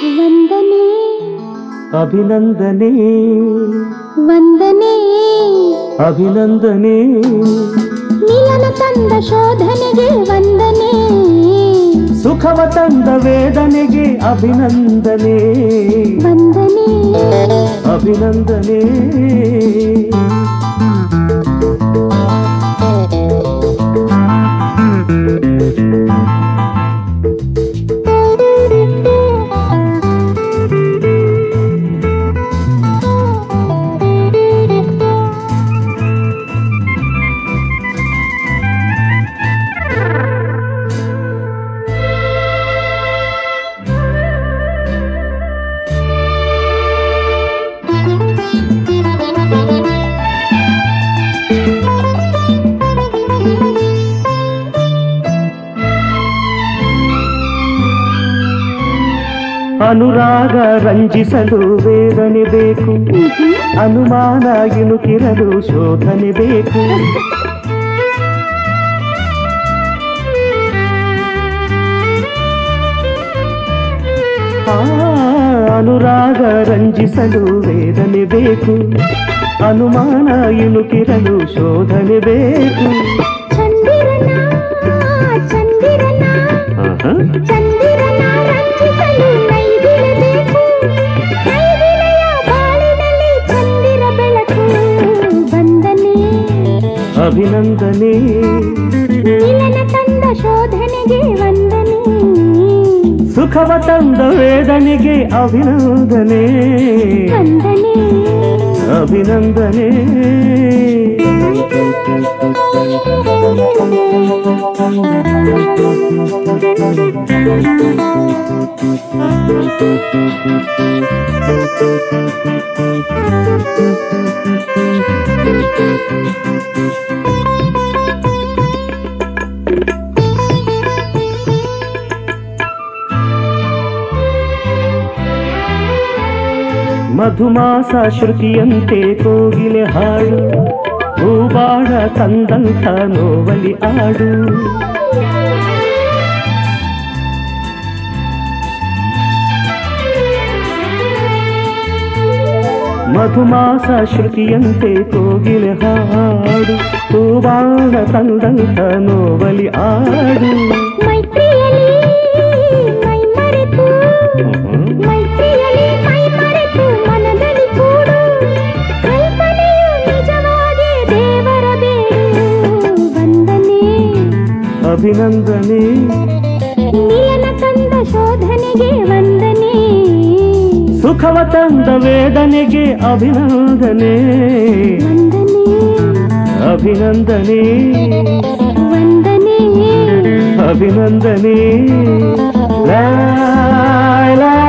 ವಂದನೆ ಅಭಿನಂದನೆ ವಂದನೆ ಅಭಿನಂದನೆ ನಿಲನ ತಂದ ಶೋಧನೆಗೆ ವಂದನೆ ಸುಖವ ತಂದ ವೇದನೆಗೆ ಅಭಿನಂದನೆ ವಂದನೆ ಅಭಿನಂದನೆ ಅನುರಾಗ ರಂಜಿಸಲು ವೇದನೆ ಬೇಕು ಅನುಮಾನ ಇಣುಕಿರಲು ಶೋಧನೆ ಬೇಕು ಆ, ಅನುರಾಗ ರಂಜಿಸಲು ವೇದನೆ ಬೇಕು ಅನುಮಾನ ಇಣುಕಿರಲು ಶೋಧನೆ ಬೇಕು ಚಂದಿರನ ಚಂದಿರನ ಆಹಾ. ಚಂದಿರನ ರಂಜಿಸಲು ನೈದಿರಬೇಕು ನೈದಿಲೆಯ ಬಾಳಿನಲ್ಲಿ ಚಂದಿರ ಬೆಳಕು ವಂದನೆ ಅಭಿನಂದನೆ ನಿಲನ ತಂದ ಶೋಧನೆಗೆ ವಂದನೆ ಸುಖವ ತಂದ ವೇದನೆಗೆ ಅಭಿನಂದನೆ ವಂದನೆ ಅಭಿನಂದನೆ ಮಧುಮಾಸ ಶ್ರುತಿಯಂತೆ ಕೋಗಿಲೆ ಹಾಡು ಹೂಬಾಣ ತಂದಂಥ ನೋವಲಿ ಆಡು ಮಧುಮಾಸ ಶ್ರುತಿಯಂತೆ ಕೋಗಿಲೆ ಹಾಡು ಹೂಬಾಣ ತಂದಂಥ ನೋವಲಿ ಆಡು ಮೈತ್ರಿಯಲ್ಲಿ ಮೈ ಮರೆತು ಮೈತ್ರಿಯಲ್ಲಿ ಮೈ ಮರೆತು ಮನದಲ್ಲಿ ಕೂಡು ಕಲ್ಪನೆಯು ನಿಜವಾಗಿ ದೇವರ ಬೇಡು ವಂದನೆ ಅಭಿನಂದನೆ ನಿಲನ ತಂದ ಶೋಧನೆಗೆ ವಂದನೆ ಸುಖವ ತಂದ ವೇದನೆಗೆ ಅಭಿನಂದನೆ ವಂದನೆ ಅಭಿನಂದನೆ ವಂದನೆ ಅಭಿನಂದನೆ ಲಾ ಲಾ